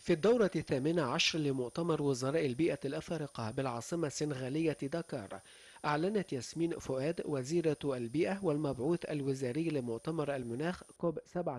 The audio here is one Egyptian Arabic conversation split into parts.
في الدورة الثامنة عشر لمؤتمر وزراء البيئة الأفارقة بالعاصمة السنغالية داكار أعلنت ياسمين فؤاد وزيرة البيئة والمبعوث الوزاري لمؤتمر المناخ كوب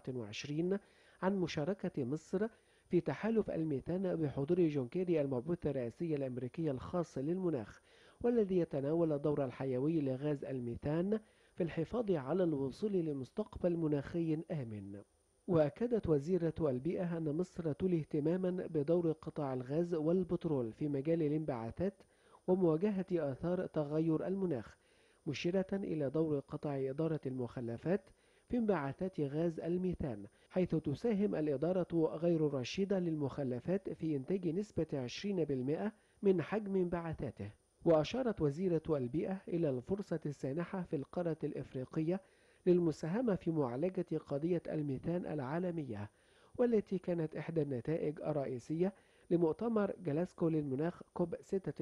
27 عن مشاركة مصر في تحالف الميثان بحضور جون كيري المبعوث الرئاسي الأمريكي الخاص للمناخ والذي يتناول الدور الحيوي لغاز الميثان في الحفاظ على الوصول لمستقبل مناخي آمن وأكدت وزيرة البيئة أن مصر تولي اهتماما بدور قطاع الغاز والبترول في مجال الانبعاثات ومواجهة آثار تغير المناخ مشيرة إلى دور قطاع إدارة المخلفات في انبعاثات غاز الميثان حيث تساهم الإدارة غير الرشيدة للمخلفات في إنتاج نسبة 20% من حجم انبعاثاته وأشارت وزيرة البيئة إلى الفرصة السانحة في القارة الإفريقية للمساهمة في معالجة قضية الميثان العالمية والتي كانت إحدى النتائج الرئيسية لمؤتمر جلاسكو للمناخ كوب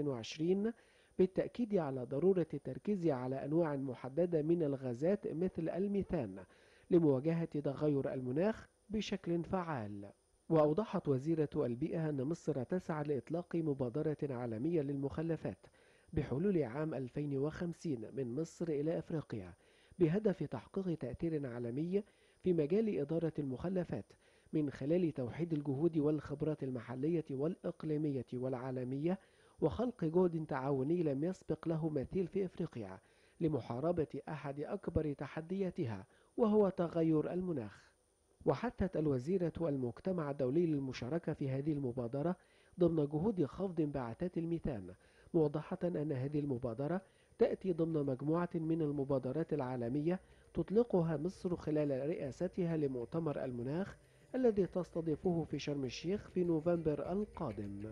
26 بالتأكيد على ضرورة التركيز على أنواع محددة من الغازات مثل الميثان لمواجهة تغير المناخ بشكل فعال وأوضحت وزيرة البيئة أن مصر تسعى لإطلاق مبادرة عالمية للمخلفات بحلول عام 2050 من مصر إلى أفريقيا بهدف تحقيق تأثير عالمي في مجال إدارة المخلفات من خلال توحيد الجهود والخبرات المحلية والإقليمية والعالمية وخلق جهد تعاوني لم يسبق له مثيل في إفريقيا لمحاربة أحد أكبر تحدياتها وهو تغير المناخ وحثت الوزيرة المجتمع الدولي للمشاركة في هذه المبادرة ضمن جهود خفض انبعاثات الميثان موضحة أن هذه المبادرة تأتي ضمن مجموعة من المبادرات العالمية تطلقها مصر خلال رئاستها لمؤتمر المناخ الذي تستضيفه في شرم الشيخ في نوفمبر القادم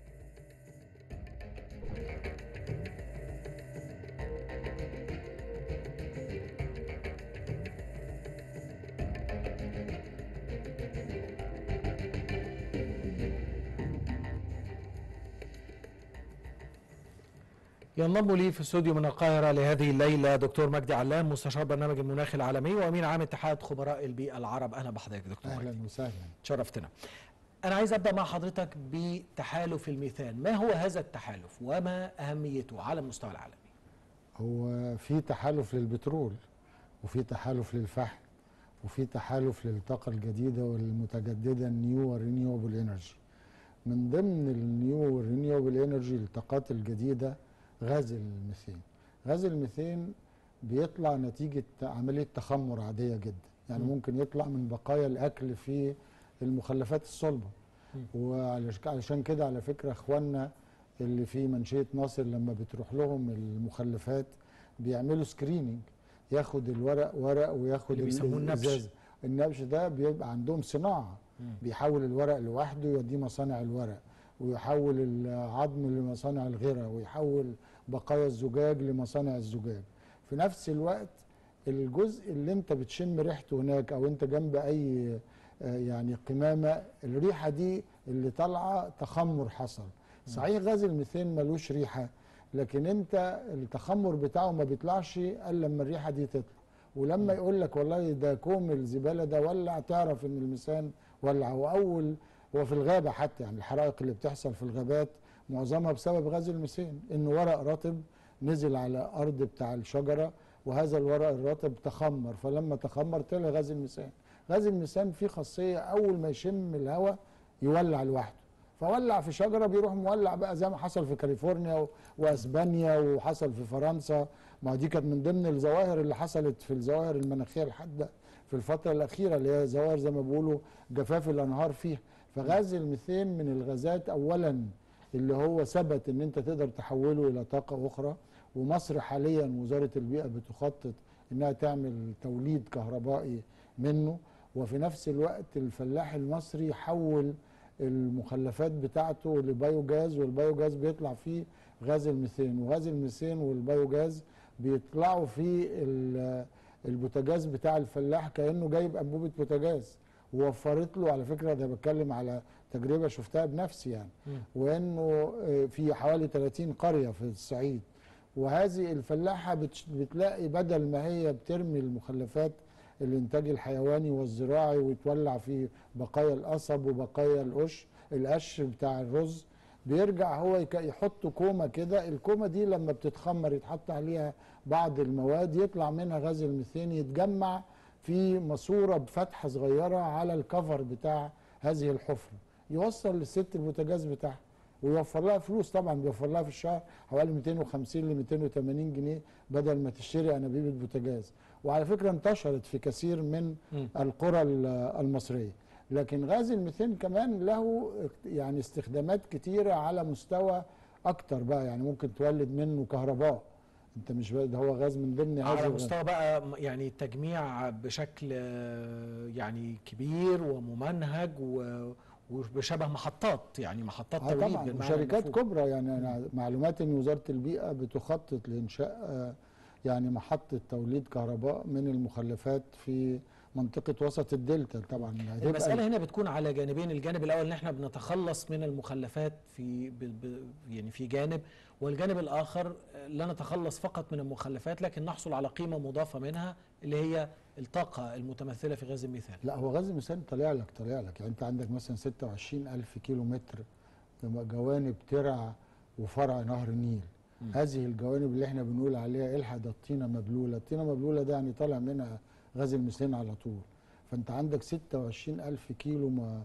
ينضم لي في الاستوديو من القاهرة لهذه الليلة دكتور مجدي علام مستشار برنامج المناخ العالمي وأمين عام اتحاد خبراء البيئة العرب أهلا بحضرتك دكتور اهلا مجدي وسهلا شرفتنا أنا عايز أبدأ مع حضرتك بتحالف الميثان ما هو هذا التحالف وما أهميته على المستوى العالمي هو في تحالف للبترول وفي تحالف للفحم وفي تحالف للطاقة الجديدة والمتجددة النيو رينيوبل انرجي من ضمن النيو رينيوبل انرجي الطاقات الجديدة غاز الميثين غاز الميثين بيطلع نتيجة عملية تخمر عادية جدا يعني م. ممكن يطلع من بقايا الأكل في المخلفات الصلبة وعلشان كده على فكرة اخواننا اللي في منشية ناصر لما بتروح لهم المخلفات بيعملوا سكريننج ياخد الورق ورق وياخد اللي بيسموه النبش. الإزاز. النبش ده بيبقى عندهم صناعة بيحول الورق لوحده يوديه مصانع الورق ويحول العظم لمصانع الغرة ويحول بقايا الزجاج لمصانع الزجاج في نفس الوقت الجزء اللي انت بتشم ريحته هناك او انت جنب اي آه، يعني قمامة الريحة دي اللي طالعة تخمر حصل صحيح غاز الميثين ملوش ريحة لكن انت التخمر بتاعه ما بيطلعش الا لما الريحة دي تطلع ولما يقول لك والله ده كوم الزبالة ده ولع تعرف ان الميثان ولع واول هو في الغابة حتى يعني الحرائق اللي بتحصل في الغابات معظمها بسبب غاز الميثين انه ورق رطب نزل على ارض بتاع الشجرة وهذا الورق الرطب تخمر فلما تخمر طلع غاز الميثان غاز الميثان فيه خاصية اول ما يشم الهواء يولع لوحده فولع في شجره بيروح مولع بقى زي ما حصل في كاليفورنيا و- واسبانيا وحصل في فرنسا ما دي كانت من ضمن الظواهر اللي حصلت في الظواهر المناخيه الحاده في الفتره الاخيره اللي هي ظواهر زي ما بيقولوا جفاف الانهار فيها فغاز الميثين من الغازات اولا اللي هو ثبت ان انت تقدر تحوله الى طاقه اخرى ومصر حاليا وزاره البيئه بتخطط انها تعمل توليد كهربائي منه وفي نفس الوقت الفلاح المصري حول المخلفات بتاعته لبيوجاز والبيوجاز بيطلع فيه غاز الميثين وغاز الميثين والبيوجاز بيطلعوا في ال- البوتاجاز بتاع الفلاح كانه جايب انبوبه بوتاجاز ووفرت له على فكره ده بتكلم على تجربه شفتها بنفسي يعني وانه آه، في حوالي 30 قريه في الصعيد وهذه الفلاحه بتش- بتلاقي بدل ما هي بترمي المخلفات الانتاج الحيواني والزراعي ويتولع في بقايا القصب وبقايا القش القش بتاع الرز بيرجع هو يك- يحط كومه كده الكومه دي لما بتتخمر يتحط عليها بعض المواد يطلع منها غاز الميثين يتجمع في ماسوره بفتحه صغيره على الكفر بتاع هذه الحفره يوصل للست البوتاجاز بتاعها ويوفر لها فلوس طبعا بيوفر لها في الشهر حوالي 250 ل 280 جنيه بدل ما تشتري انابيب البوتاجاز وعلى فكره انتشرت في كثير من مم. القرى ال- المصريه لكن غاز الميثين كمان له يعني استخدامات كتيره على مستوى اكتر بقى يعني ممكن تولد منه كهرباء انت مش بقى- ده هو غاز من ضمن هذا على الغاز. مستوى بقى م- يعني تجميع بشكل آه، يعني كبير وممنهج و- وبشبه محطات يعني محطات اه توليد طبعا بالمعنى وشركات المفهوم. كبرى يعني انا معلومات ان وزاره البيئه بتخطط لانشاء آه، يعني محطه توليد كهرباء من المخلفات في منطقه وسط الدلتا طبعا هتبقى المسألة هنا بتكون على جانبين الجانب الأول إن إحنا بنتخلص من المخلفات في ب ب يعني في جانب والجانب الآخر آه، لا نتخلص فقط من المخلفات لكن نحصل على قيمة مضافة منها اللي هي الطاقة المتمثلة في غاز الميثان لا هو غاز الميثان طالع لك طالع لك يعني انت عندك مثلا 26 ألف كيلو متر جوانب ترع وفرع نهر النيل مم. هذه الجوانب اللي احنا بنقول عليها الحق ده الطينه مبلوله الطينه مبلوله ده يعني طالع منها غاز الميثان على طول فانت عندك 26 ألف كيلو م-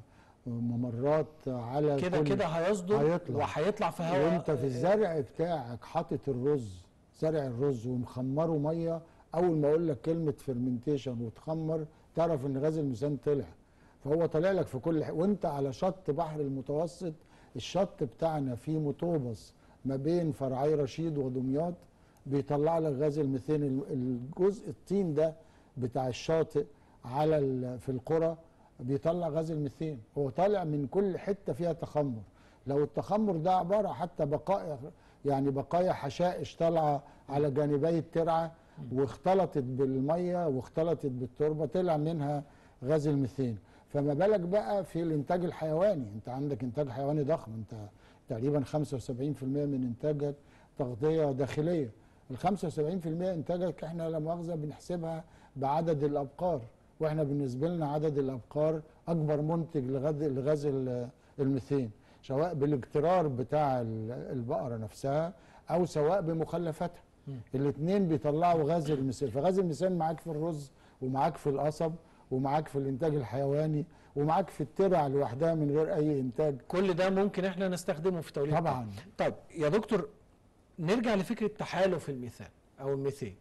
ممرات على كده كل- كده هيصدر هيطلع. وهيطلع في هواء وانت في الزرع بتاعك حاطط الرز زرع الرز ومخمره ميه اول ما اقول لك كلمه فيرمنتيشن وتخمر تعرف ان غاز الميثان طلع فهو طالع لك في كل ح... وانت على شط بحر المتوسط الشط بتاعنا فيه مطوبس ما بين فرعي رشيد ودمياط بيطلع لك غاز الميثان ال- الجزء الطين ده بتاع الشاطئ على ال... في القرى بيطلع غاز الميثان هو طالع من كل حته فيها تخمر لو التخمر ده عباره حتى بقايا يعني بقايا حشائش طالعه على جانبي الترعه واختلطت بالميه واختلطت بالتربه طلع منها غاز الميثان فما بالك بقى في الانتاج الحيواني انت عندك انتاج حيواني ضخم انت تقريبا 75% من انتاجك تغذيه داخليه ال 75% انتاجك احنا لا مؤاخذه بنحسبها بعدد الابقار واحنا بالنسبه لنا عدد الابقار اكبر منتج لغاز لغاز ال- الميثان سواء بالاجترار بتاع ال- البقره نفسها او سواء بمخلفاتها الاثنين بيطلعوا غاز الميثان فغاز الميثان معاك في الرز ومعاك في القصب ومعاك في الانتاج الحيواني ومعاك في الترع لوحدها من غير اي انتاج كل ده ممكن احنا نستخدمه في توليد طبعا طيب يا دكتور نرجع لفكرة تحالف الميثان أو الميثان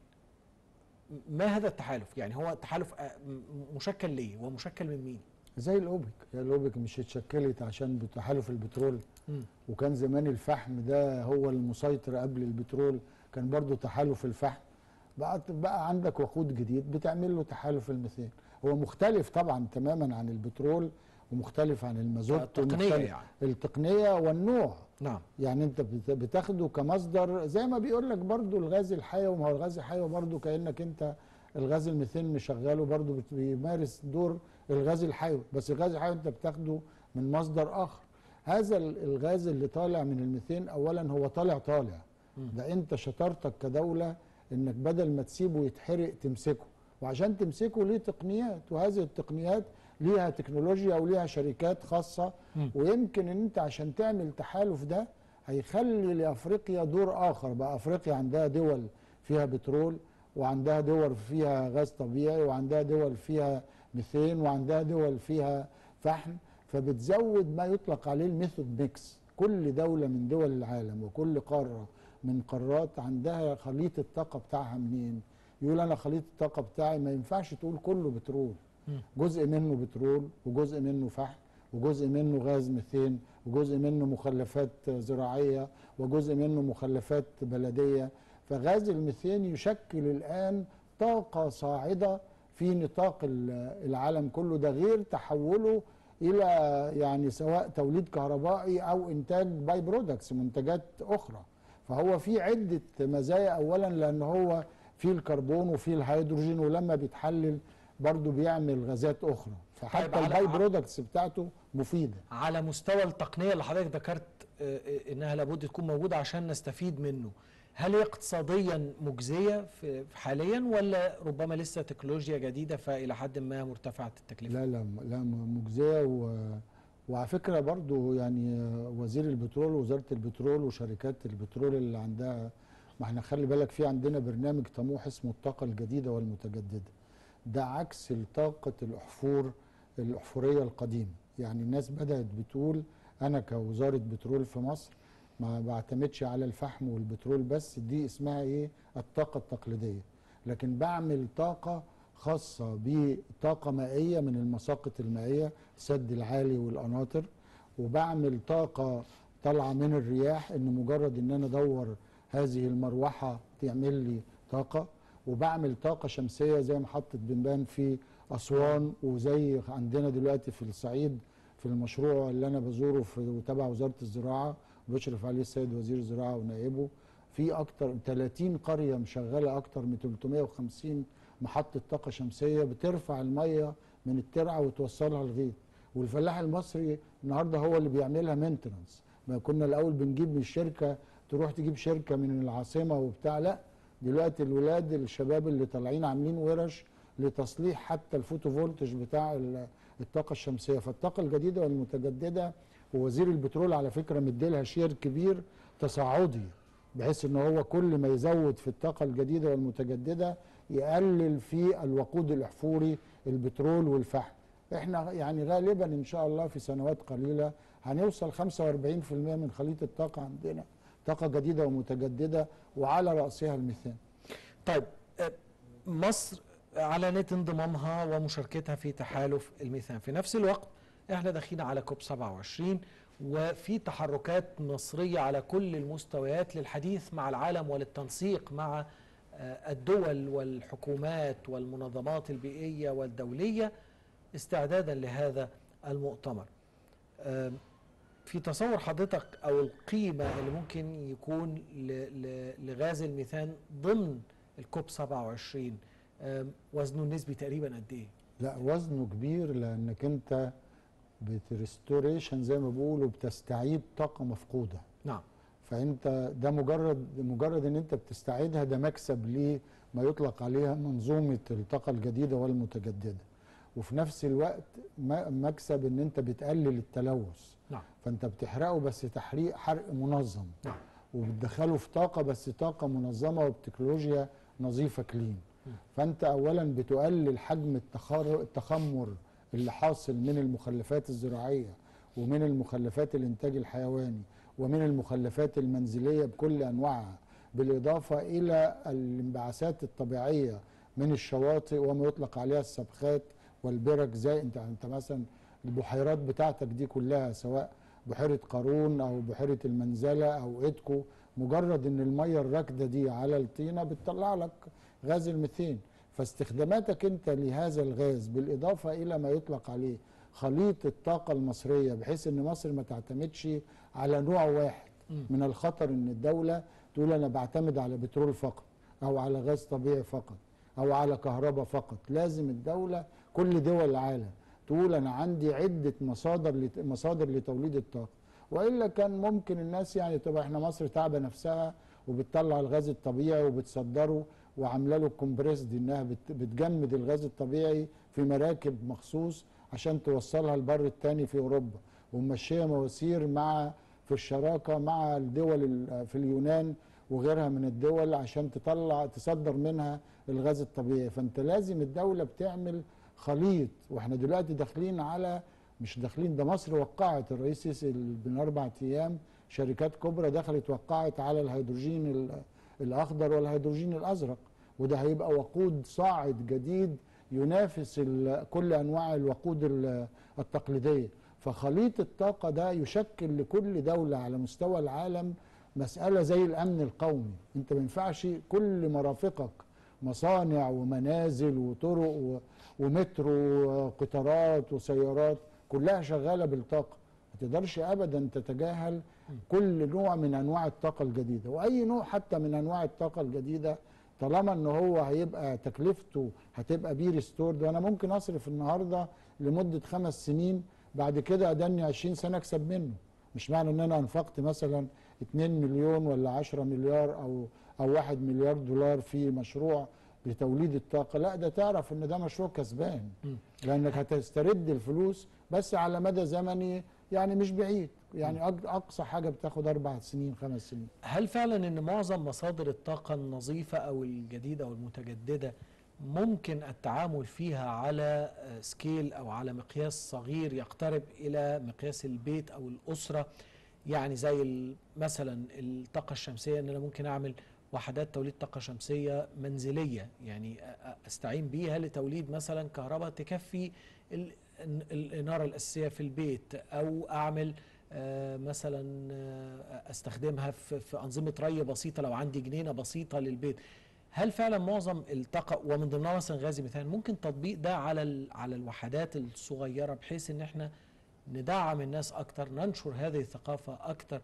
ما هذا التحالف؟ يعني هو تحالف آه، م- مشكل ليه؟ ومشكل من مين؟ زي الاوبك هي الاوبك مش اتشكلت عشان بتحالف البترول مم. وكان زمان الفحم ده هو المسيطر قبل البترول كان برضو تحالف الفحم بقى بقى عندك وقود جديد بتعمل له تحالف الميثان هو مختلف طبعا تماما عن البترول ومختلف عن المازوت التقنية ومختلف- يعني التقنيه والنوع نعم يعني انت بت- بتاخده كمصدر زي ما بيقول لك برضو الغاز الحيوي ما هو الغاز الحيوي برضو كانك انت الغاز الميثان مشغله برضو بت- بيمارس دور الغاز الحيوي بس الغاز الحيوي انت بتاخده من مصدر اخر هذا ال- الغاز اللي طالع من الميثان اولا هو طالع طالع ده انت شطارتك كدوله انك بدل ما تسيبه يتحرق تمسكه وعشان تمسكه ليه تقنيات وهذه التقنيات ليها تكنولوجيا وليها شركات خاصه مم. ويمكن ان انت عشان تعمل تحالف ده هيخلي لافريقيا دور اخر بقى افريقيا عندها دول فيها بترول وعندها دول فيها غاز طبيعي وعندها دول فيها ميثان وعندها دول فيها فحم فبتزود ما يطلق عليه الميثود ميكس كل دولة من دول العالم وكل قارة من قارات عندها خليط الطاقة بتاعها منين يقول أنا خليط الطاقة بتاعي ما ينفعش تقول كله بترول مم. جزء منه بترول وجزء منه فحم وجزء منه غاز ميثان وجزء منه مخلفات زراعية وجزء منه مخلفات بلدية فغاز الميثان يشكل الآن طاقة صاعدة في نطاق ال- العالم كله ده غير تحوله إلى يعني سواء توليد كهربائي أو إنتاج باي برودكتس منتجات أخرى فهو في عدة مزايا أولا لأن هو فيه الكربون وفيه الهيدروجين ولما بيتحلل برضه بيعمل غازات أخرى فحتى طيب على- الباي برودكتس بتاعته مفيدة على مستوى التقنية اللي حضرتك ذكرت آه، آه، إنها لابد تكون موجودة عشان نستفيد منه هل هي اقتصاديا مجزية في في حاليا ولا ربما لسه تكنولوجيا جديدة فإلى حد ما مرتفعة التكلفة؟ لا لا لا مجزية و وعلى فكره برضو يعني آه، وزير البترول ووزاره البترول وشركات البترول اللي عندها ما احنا خلي بالك في عندنا برنامج طموح اسمه الطاقه الجديده والمتجدده ده عكس طاقه الاحفور الاحفوريه القديمه يعني الناس بدات بتقول انا كوزاره بترول في مصر ما بعتمدش على الفحم والبترول بس دي اسمها ايه الطاقه التقليديه لكن بعمل طاقه خاصه بطاقه مائيه من المساقط المائيه السد العالي والقناطر وبعمل طاقه طالعه من الرياح ان مجرد ان انا ادور هذه المروحه تعمل لي طاقه وبعمل طاقه شمسيه زي محطه بنبان في اسوان وزي عندنا دلوقتي في الصعيد في المشروع اللي انا بزوره في تبع وزاره الزراعه وبيشرف عليه السيد وزير الزراعه ونائبه في اكتر 30 قريه مشغله اكتر من 350 محطه طاقه شمسيه بترفع الميه من الترعه وتوصلها الغيط والفلاح المصري النهارده هو اللي بيعملها مينتنانس ما كنا الاول بنجيب من الشركه تروح تجيب شركه من العاصمه وبتاع لا دلوقتي الولاد الشباب اللي طالعين عاملين ورش لتصليح حتى الفوتو فولتج بتاع ال- الطاقه الشمسيه فالطاقه الجديده والمتجدده ووزير البترول على فكره مديلها شير كبير تصاعدي بحيث ان هو كل ما يزود في الطاقه الجديده والمتجدده يقلل في الوقود الاحفوري البترول والفحم احنا يعني غالبا ان شاء الله في سنوات قليله هنوصل 45% من خليط الطاقه عندنا طاقه جديده ومتجدده وعلى راسها الميثان طيب آه، مصر اعلنت انضمامها ومشاركتها في تحالف الميثان في نفس الوقت احنا داخلين على كوب 27 وفي تحركات مصريه على كل المستويات للحديث مع العالم وللتنسيق مع آه، الدول والحكومات والمنظمات البيئيه والدوليه استعدادا لهذا المؤتمر آم، في تصور حضرتك او القيمه اللي ممكن يكون ل- ل- لغاز الميثان ضمن الكوب 27 آم، وزنه النسبي تقريبا قد ايه؟ لا وزنه كبير لانك انت بتريستوريشن زي ما بيقولوا بتستعيد طاقه مفقوده نعم فانت ده مجرد مجرد ان انت بتستعيدها ده مكسب لما يطلق عليها منظومه الطاقه الجديده والمتجدده وفي نفس الوقت م- مكسب ان انت بتقلل التلوث نعم فانت بتحرقه بس تحريق حرق منظم نعم وبتدخله في طاقه بس طاقه منظمه وبتكنولوجيا نظيفه كلين فانت اولا بتقلل حجم التخر- التخمر اللي حاصل من المخلفات الزراعيه ومن المخلفات الانتاج الحيواني ومن المخلفات المنزليه بكل انواعها بالاضافه الى الانبعاثات الطبيعيه من الشواطئ وما يطلق عليها السبخات والبرك زي انت انت مثلا البحيرات بتاعتك دي كلها سواء بحيره قارون او بحيره المنزله او ادكو مجرد ان الميه الراكده دي على الطينه بتطلع لك غاز الميثين فاستخداماتك انت لهذا الغاز بالاضافه الى ما يطلق عليه خليط الطاقه المصريه بحيث ان مصر ما تعتمدش على نوع واحد مم. من الخطر ان الدوله تقول انا بعتمد على بترول فقط او على غاز طبيعي فقط او على كهرباء فقط لازم الدوله كل دول العالم تقول انا عندي عده مصادر لت- مصادر لتوليد الطاقه والا كان ممكن الناس يعني تبقى احنا مصر تعبه نفسها وبتطلع الغاز الطبيعي وبتصدره وعامله له كومبريسد انها بت- بتجمد الغاز الطبيعي في مراكب مخصوص عشان توصلها البر الثاني في اوروبا وماشيه مواسير مع في الشراكه مع الدول ال- في اليونان وغيرها من الدول عشان تطلع تصدر منها الغاز الطبيعي فانت لازم الدوله بتعمل خليط واحنا دلوقتي داخلين على مش داخلين ده مصر وقعت الرئيس السيسي ال- من اربع ايام شركات كبرى دخلت وقعت على الهيدروجين ال- الاخضر والهيدروجين الازرق وده هيبقى وقود صاعد جديد ينافس ال- كل انواع الوقود ال- التقليديه فخليط الطاقه ده يشكل لكل دوله على مستوى العالم مساله زي الامن القومي انت ما ينفعش كل مرافقك مصانع ومنازل وطرق و- ومترو وقطارات وسيارات كلها شغاله بالطاقه ما تقدرش ابدا تتجاهل كل نوع من انواع الطاقه الجديده واي نوع حتى من انواع الطاقه الجديده طالما ان هو هيبقى تكلفته هتبقى بيه ريستورد وانا ممكن اصرف النهارده لمده خمس سنين بعد كده ادني 20 سنه اكسب منه مش معنى ان انا انفقت مثلا 2 مليون ولا 10 مليار او او 1 مليار دولار في مشروع لتوليد الطاقه لا ده تعرف ان ده مشروع كسبان مم. لانك هتسترد الفلوس بس على مدى زمني يعني مش بعيد يعني أق- اقصى حاجه بتاخد اربع سنين خمس سنين هل فعلا ان معظم مصادر الطاقة النظيفة او الجديدة او المتجددة ممكن التعامل فيها على آه، سكيل او على مقياس صغير يقترب الى مقياس البيت او الاسرة يعني زي ال- مثلا الطاقة الشمسية ان انا ممكن اعمل وحدات توليد طاقة شمسية منزلية يعني أ- أ- استعين بيها لتوليد مثلا كهرباء تكفي ال- ال- الإنارة الأساسية في البيت أو أعمل آه، مثلا آه، استخدمها في في انظمه ري بسيطه لو عندي جنينه بسيطه للبيت هل فعلا معظم الطاقه ومن ضمنها مثلا غاز ميثان ممكن تطبيق ده على ال- على الوحدات الصغيره بحيث ان احنا ندعم الناس اكتر ننشر هذه الثقافه اكتر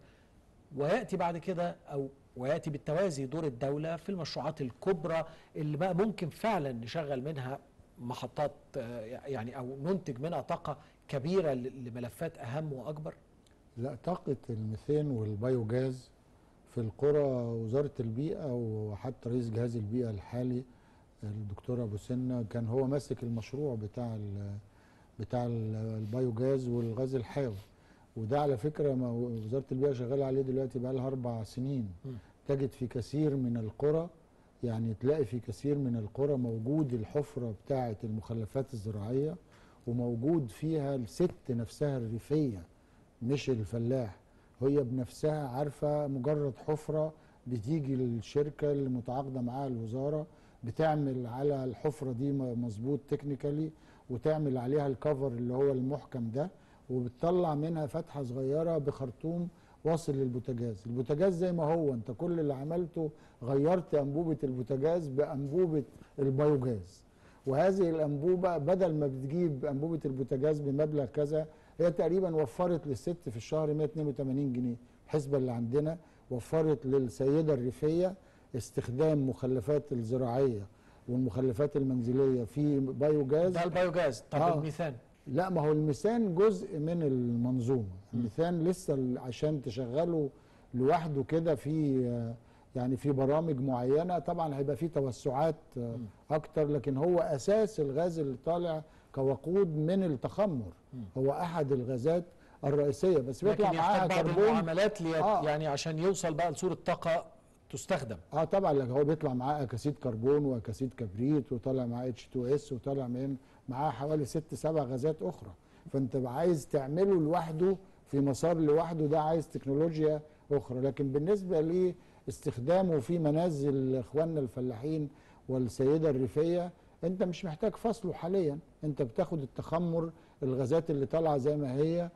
وياتي بعد كده او وياتي بالتوازي دور الدوله في المشروعات الكبرى اللي بقى ممكن فعلا نشغل منها محطات آه، يعني او ننتج منها طاقه كبيره ل- لملفات اهم واكبر لا طاقة الميثان والبيوجاز في القرى وزارة البيئة وحتى رئيس جهاز البيئة الحالي الدكتور أبو سنة كان هو ماسك المشروع بتاع ال بتاع ال- البيوجاز والغاز الحيوي وده على فكرة ما هو وزارة البيئة شغالة عليه دلوقتي بقى لها أربع سنين مم. تجد في كثير من القرى يعني تلاقي في كثير من القرى موجود الحفرة بتاعة المخلفات الزراعية وموجود فيها الست نفسها الريفية مش الفلاح هي بنفسها عارفة مجرد حفرة بتيجي للشركة اللي متعاقدة معاها الوزارة بتعمل على الحفرة دي م- مظبوط تكنيكالي وتعمل عليها الكفر اللي هو المحكم ده وبتطلع منها فتحة صغيرة بخرطوم واصل للبوتاجاز البوتاجاز زي ما هو انت كل اللي عملته غيرت انبوبة البوتاجاز بانبوبة البيوجاز وهذه الانبوبة بدل ما بتجيب انبوبة البوتاجاز بمبلغ كذا هي تقريبا وفرت للست في الشهر 182 جنيه الحسبة اللي عندنا وفرت للسيدة الريفية استخدام مخلفات الزراعية والمخلفات المنزلية في بيوجاز ده البيوجاز طب آه. الميثان لا ما هو الميثان جزء من المنظومه الميثان لسه ال- عشان تشغله لوحده كده في آه، يعني في برامج معينه طبعا هيبقى في توسعات آه، اكتر لكن هو اساس الغاز اللي طالع كوقود من التخمر هو احد الغازات الرئيسيه بس لكن بيطلع معاها يحتاج بعض كربون المعاملات لي آه. يعني عشان يوصل بقى لصورة طاقة تستخدم اه طبعا لك هو بيطلع معاه اكاسيد كربون واكاسيد كبريت وطالع معاه اتش 2 اس وطالع من معاه حوالي ست سبع غازات اخرى فانت عايز تعمله لوحده في مسار لوحده ده عايز تكنولوجيا اخرى لكن بالنسبه لاستخدامه في منازل اخواننا الفلاحين والسيده الريفيه انت مش محتاج فصله حاليا انت بتاخد التخمر الغازات اللي طالعه زي ما هي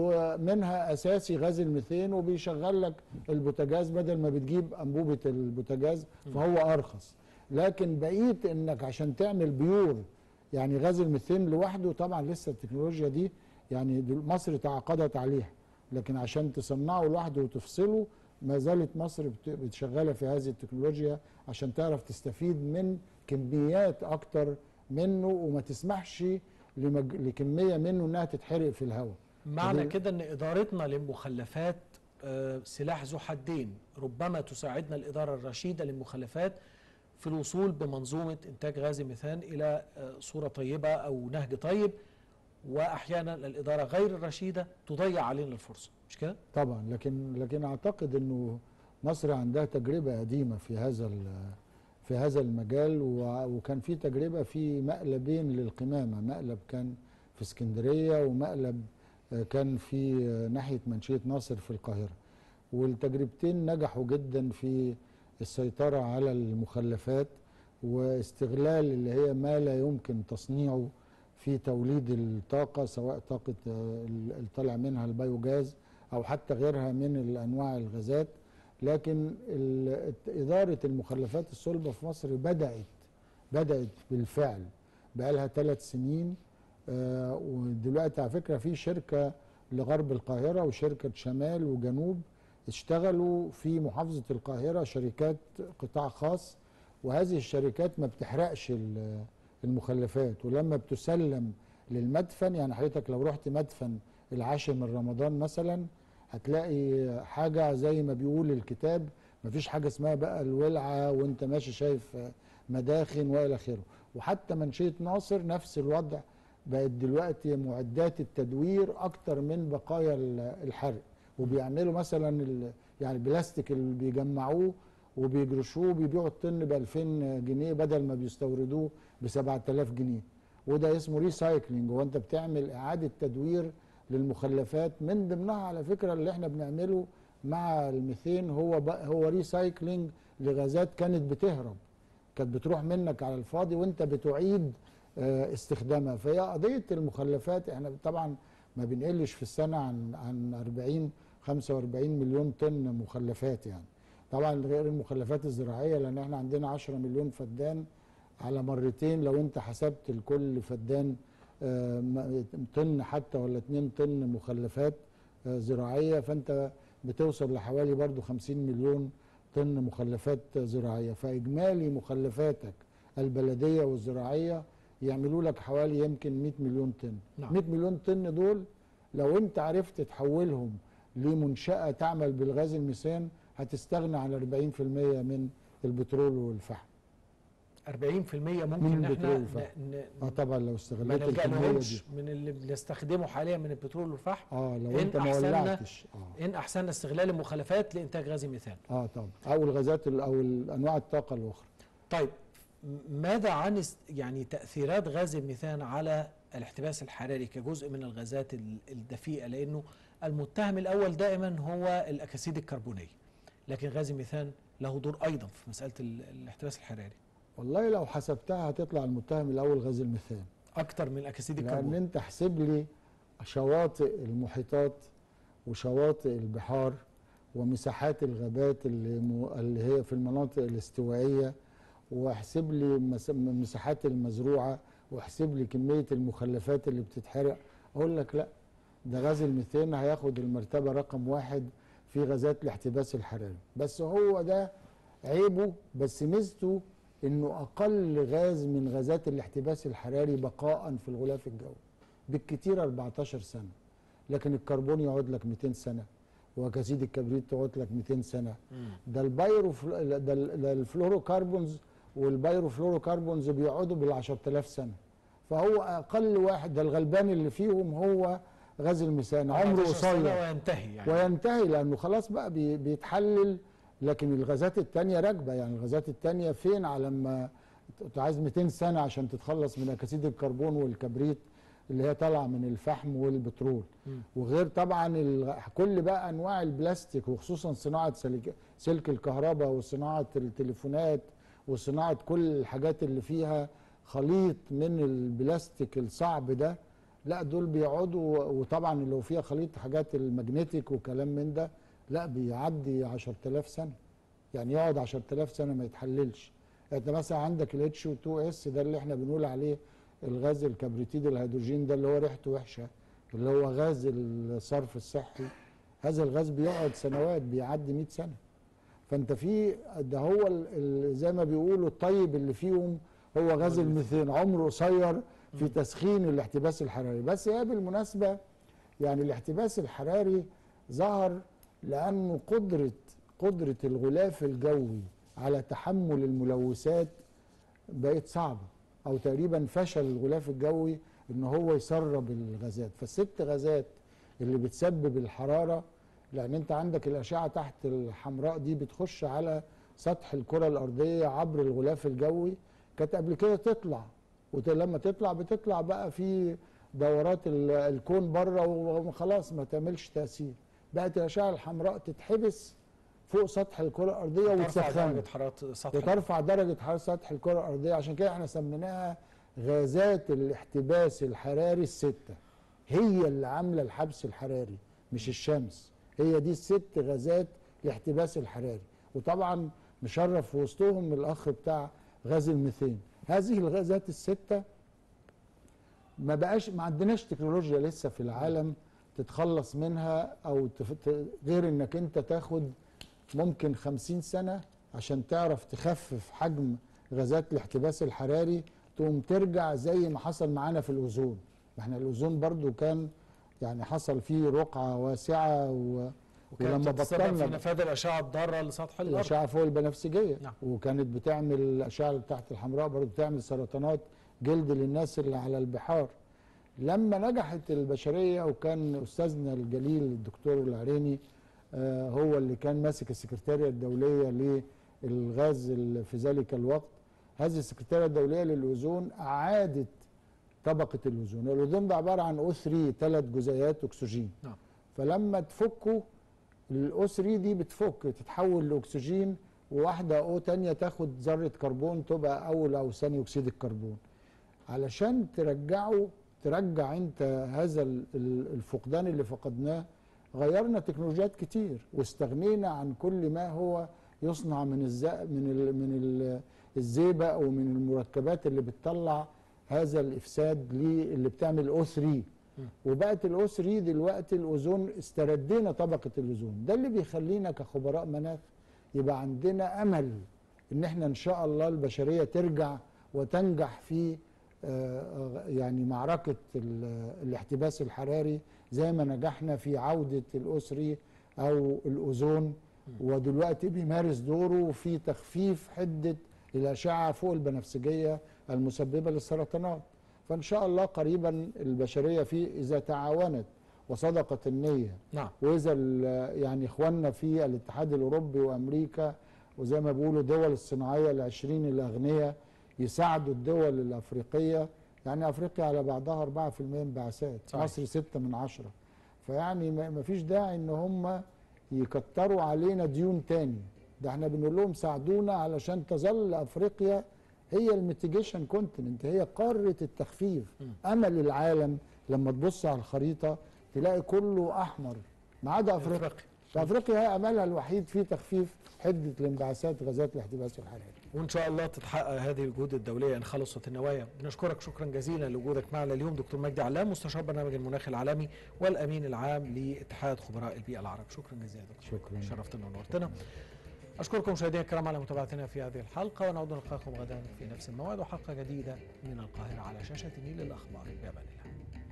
ومنها اساسي غاز الميثين وبيشغل لك البوتاجاز بدل ما بتجيب انبوبه البوتاجاز فهو ارخص لكن بقيه انك عشان تعمل بيور يعني غاز الميثين لوحده طبعا لسه التكنولوجيا دي يعني دل- مصر تعاقدت عليها لكن عشان تصنعه لوحده وتفصله ما زالت مصر بت- بتشغله في هذه التكنولوجيا عشان تعرف تستفيد من كميات اكتر منه وما تسمحش لمج... لكميه منه انها تتحرق في الهواء معنى فدي- كده ان ادارتنا للمخلفات آه، سلاح ذو حدين ربما تساعدنا الاداره الرشيده للمخلفات في الوصول بمنظومه انتاج غاز الميثان الى آه، صوره طيبه او نهج طيب واحيانا الاداره غير الرشيده تضيع علينا الفرصه مش كده؟ طبعا لكن لكن اعتقد انه مصر عندها تجربه قديمه في هذا ال- في هذا المجال و- وكان في تجربه في مقلبين للقمامه مقلب كان في اسكندريه ومقلب آه، كان في آه، ناحيه منشيه ناصر في القاهره والتجربتين نجحوا جدا في السيطره على المخلفات واستغلال اللي هي ما لا يمكن تصنيعه في توليد الطاقة سواء طاقة آه، اللي طالع منها البيوجاز أو حتى غيرها من الأنواع الغازات لكن ال- إدارة المخلفات الصلبة في مصر بدأت بدأت بالفعل بقالها ثلاث سنين آه، ودلوقتي على فكرة في شركة لغرب القاهرة وشركة شمال وجنوب اشتغلوا في محافظة القاهرة شركات قطاع خاص وهذه الشركات ما بتحرقش ال- المخلفات ولما بتسلم للمدفن يعني حضرتك لو رحت مدفن العاشر من رمضان مثلا هتلاقي حاجة زي ما بيقول الكتاب مفيش حاجة اسمها بقى الولعة وانت ماشي شايف مداخن والى اخره وحتى منشيه ناصر نفس الوضع بقت دلوقتي معدات التدوير اكتر من بقايا ال- الحرق وبيعملوا مثلا ال- يعني البلاستيك اللي بيجمعوه وبيجرشوه بيبيعوا الطن ب 2000 جنيه بدل ما بيستوردوه ب 7000 جنيه وده اسمه ريسايكلينج هو انت بتعمل اعاده تدوير للمخلفات من ضمنها على فكره اللي احنا بنعمله مع الميثين هو بق- هو ريسايكلينج لغازات كانت بتهرب كانت بتروح منك على الفاضي وانت بتعيد آه، استخدامها فهي قضيه المخلفات احنا طبعا ما بنقلش في السنه عن عن 40 45 مليون طن مخلفات يعني طبعا غير المخلفات الزراعيه لان احنا عندنا 10 مليون فدان على مرتين لو انت حسبت لكل فدان آه، م- طن حتى ولا 2 طن مخلفات آه، زراعيه فانت بتوصل لحوالي برضو 50 مليون طن مخلفات زراعيه فاجمالي مخلفاتك البلديه والزراعيه يعملوا لك حوالي يمكن 100 مليون طن نعم. 100 مليون طن دول لو انت عرفت تحولهم لمنشاه تعمل بالغاز الميثان هتستغنى عن 40% من البترول والفحم 40% ممكن من ان احنا البترول ن- والفحم. ن- اه طبعا لو ما استغلت نلجأ الكميه دي لهمش من اللي بنستخدمه حاليا من البترول والفحم اه لو إن انت ما أحسننا- ولعتش اه ان احسننا استغلال المخلفات لانتاج غاز الميثان اه طبعا او الغازات ال- او انواع الطاقه الاخرى طيب م- ماذا عن است- يعني تاثيرات غاز الميثان على الاحتباس الحراري كجزء من الغازات ال- الدفيئه لانه المتهم الاول دائما هو الاكاسيد الكربونيه لكن غاز الميثان له دور ايضا في مساله ال- الاحتباس الحراري والله لو حسبتها هتطلع المتهم الاول غاز الميثان اكتر من الاكاسيد لان الكربوني انت احسب لي شواطئ المحيطات وشواطئ البحار ومساحات الغابات اللي, م... اللي هي في المناطق الاستوائيه واحسب لي مس... مساحات المزروعه واحسب لي كميه المخلفات اللي بتتحرق اقول لك لا ده غاز الميثان هياخد المرتبه رقم واحد في غازات الاحتباس الحراري بس هو ده عيبه بس ميزته انه اقل غاز من غازات الاحتباس الحراري بقاء في الغلاف الجوي بالكتير 14 سنه لكن الكربون يقعد لك 200 سنه واكاسيد الكبريت تقعد لك 200 سنه ده البايرو ده ال- ده الفلوروكربونز والبايروفلوروكربونز بيقعدوا بال 10000 سنه فهو اقل واحد ده الغلبان اللي فيهم هو غاز الميثان عمره 14 سنة قصير وينتهي يعني وينتهي لانه خلاص بقى بي- بيتحلل لكن الغازات التانية راكبه يعني الغازات التانية فين على ما انت عايز 200 سنه عشان تتخلص من اكاسيد الكربون والكبريت اللي هي طالعه من الفحم والبترول مم. وغير طبعا ال- كل بقى انواع البلاستيك وخصوصا صناعه سلك, سلك الكهرباء وصناعه التليفونات وصناعه كل الحاجات اللي فيها خليط من البلاستيك الصعب ده لا دول بيقعدوا وطبعا اللي هو فيها خليط حاجات المagnetic وكلام من ده لا بيعدي 10000 سنه يعني يقعد 10000 سنه ما يتحللش انت مثلا عندك ال H2S ده اللي احنا بنقول عليه الغاز الكبريتيد الهيدروجين ده اللي هو ريحته وحشه اللي هو غاز الصرف الصحي هذا الغاز بيقعد سنوات بيعدي 100 سنه فانت في ده هو ال- ال- زي ما بيقولوا الطيب اللي فيهم هو غاز الميثان عمره قصير في تسخين الاحتباس الحراري بس هي بالمناسبه يعني الاحتباس الحراري ظهر لانه قدره قدره الغلاف الجوي على تحمل الملوثات بقت صعبه او تقريبا فشل الغلاف الجوي ان هو يسرب الغازات فالست غازات اللي بتسبب الحراره لان انت عندك الاشعه تحت الحمراء دي بتخش على سطح الكره الارضيه عبر الغلاف الجوي كانت قبل كده تطلع ولما تطلع بتطلع بقى في دورات ال- الكون بره وخلاص ما تعملش تاثير بقت الاشعه الحمراء تتحبس فوق سطح الكره الارضيه ترفع وتسخن درجه حراره سطح وترفع درجة حرارة سطح الكرة الأرضية عشان كده احنا سميناها غازات الاحتباس الحراري الستة هي اللي عاملة الحبس الحراري مش الشمس هي دي الست غازات الاحتباس الحراري وطبعا مشرف في وسطهم الأخ بتاع غاز الميثان هذه الغازات الستة ما بقاش ما عندناش تكنولوجيا لسه في العالم تتخلص منها او تف... ت- غير انك انت تاخد ممكن خمسين سنة عشان تعرف تخفف حجم غازات الاحتباس الحراري تقوم ترجع زي ما حصل معانا في الأوزون ما احنا الأوزون برضو كان يعني حصل فيه رقعة واسعة و... وكانت ولما بتتسبب في بطلنا نفاذ الاشعه الضاره لسطح الارض الاشعه فوق البنفسجيه نعم. وكانت بتعمل الاشعه اللي تحت الحمراء برضه بتعمل سرطانات جلد للناس اللي على البحار لما نجحت البشريه وكان استاذنا الجليل الدكتور العريني آه، هو اللي كان ماسك السكرتاريه الدوليه للغاز ال- في ذلك الوقت هذه السكرتاريه الدوليه للاوزون اعادت طبقه الاوزون الاوزون ده عباره عن او 3 ثلاث جزيئات اكسجين نعم. فلما تفكوا الاو 3 دي بتفك تتحول لاكسجين وواحده او تانية تاخد ذره كربون تبقى اول او ثاني اكسيد الكربون علشان ترجعه ترجع انت هذا ال- ال- الفقدان اللي فقدناه غيرنا تكنولوجيات كتير واستغنينا عن كل ما هو يصنع من الز من ال من ال الزيبه او من المركبات اللي بتطلع هذا الافساد ليه اللي بتعمل او 3 وبقت الاو 3 دلوقتي الاوزون استردينا طبقه الاوزون ده اللي بيخلينا كخبراء مناخ يبقى عندنا امل ان احنا ان شاء الله البشريه ترجع وتنجح في آه، يعني معركه ال- الاحتباس الحراري زي ما نجحنا في عوده الاو 3 او الاوزون ودلوقتي بيمارس دوره في تخفيف حده الاشعه فوق البنفسجيه المسببه للسرطانات فان شاء الله قريبا البشريه في اذا تعاونت وصدقت النيه نعم واذا ال- يعني اخواننا في الاتحاد الاوروبي وامريكا وزي ما بيقولوا دول الصناعيه العشرين الاغنياء يساعدوا الدول الافريقيه يعني افريقيا على بعضها 4% انبعاثات صحيح. مصر 6 من عشرة فيعني ما ما فيش داعي ان هم يكتروا علينا ديون تاني ده احنا بنقول لهم ساعدونا علشان تظل افريقيا هي الميتيجيشن كونتيننت هي قاره التخفيف امل العالم لما تبص على الخريطه تلاقي كله احمر ما عدا افريقيا افريقيا فافريقيا هي املها الوحيد في تخفيف حده الانبعاثات غازات الاحتباس الحراري وان شاء الله تتحقق هذه الجهود الدوليه ان خلصت النوايا بنشكرك شكرا جزيلا لوجودك معنا اليوم دكتور مجدي علام مستشار برنامج المناخ العالمي والامين العام لاتحاد خبراء البيئه العرب شكرا جزيلا دكتور شكرا شرفتنا ونورتنا اشكركم مشاهدينا الكرام على متابعتنا في هذه الحلقه ونعود نلقاكم غدا في نفس الموعد وحلقه جديده من القاهره على شاشه نيل الاخبار بامان الله